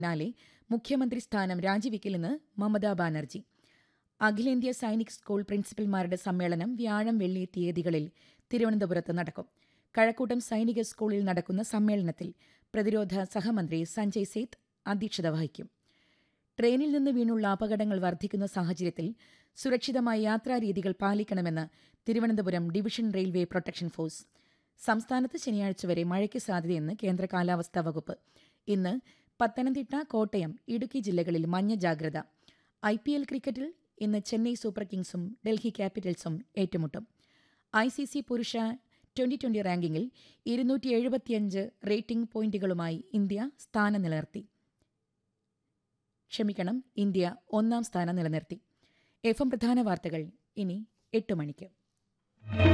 പിന്നാലെ മുഖ്യമന്ത്രി സ്ഥാനം രാജിവെക്കില്ലെന്ന് മമതാ ബാനർജി അഖിലേന്ത്യാ സൈനിക് സ്കൂൾ പ്രിൻസിപ്പൽമാരുടെ സമ്മേളനം വ്യാഴം വെള്ളി തീയതികളിൽ തിരുവനന്തപുരത്ത് നടക്കും കഴക്കൂട്ടം സൈനിക സ്കൂളിൽ നടക്കുന്ന സമ്മേളനത്തിൽ പ്രതിരോധ സഹമന്ത്രി സഞ്ജയ് സേത്ത് അധ്യക്ഷത വഹിക്കും ട്രെയിനിൽ നിന്ന് വീണുള്ള അപകടങ്ങൾ വർദ്ധിക്കുന്ന സാഹചര്യത്തിൽ സുരക്ഷിതമായ യാത്രാരീതികൾ പാലിക്കണമെന്ന് Thiruvananthapuram division railway protection force സംസ്ഥാനത്ത് ശനിയാഴ്ച വരെ മഴയ്ക്ക് സാധ്യതയെന്ന് കേന്ദ്ര കാലാവസ്ഥാ വകുപ്പ് ഇന്ന് പത്തനംതിട്ട കോട്ടയം ഇടുക്കി ജില്ലകളിൽ മഞ്ഞ ജാഗ്രത ഐ പി എൽ ക്രിക്കറ്റിൽ ഇന്ന് ചെന്നൈ സൂപ്പർ കിങ്സും ഡൽഹി ക്യാപിറ്റൽസും ഏറ്റുമുട്ടും ഐ സി സി പുരുഷ ട്വന്റി ട്വന്റി റാങ്കിങ്ങിൽ ഇരുന്നൂറ്റി എഴുപത്തിയഞ്ച് റേറ്റിംഗ് പോയിന്റുകളുമായി ഇന്ത്യ സ്ഥാനം നിലനിർത്തി ക്ഷമിക്കണം ഇന്ത്യ ഒന്നാം സ്ഥാനം നിലനിർത്തി എഫ് എം പ്രധാന വാർത്തകൾ ഇനി എട്ട് മണിക്ക്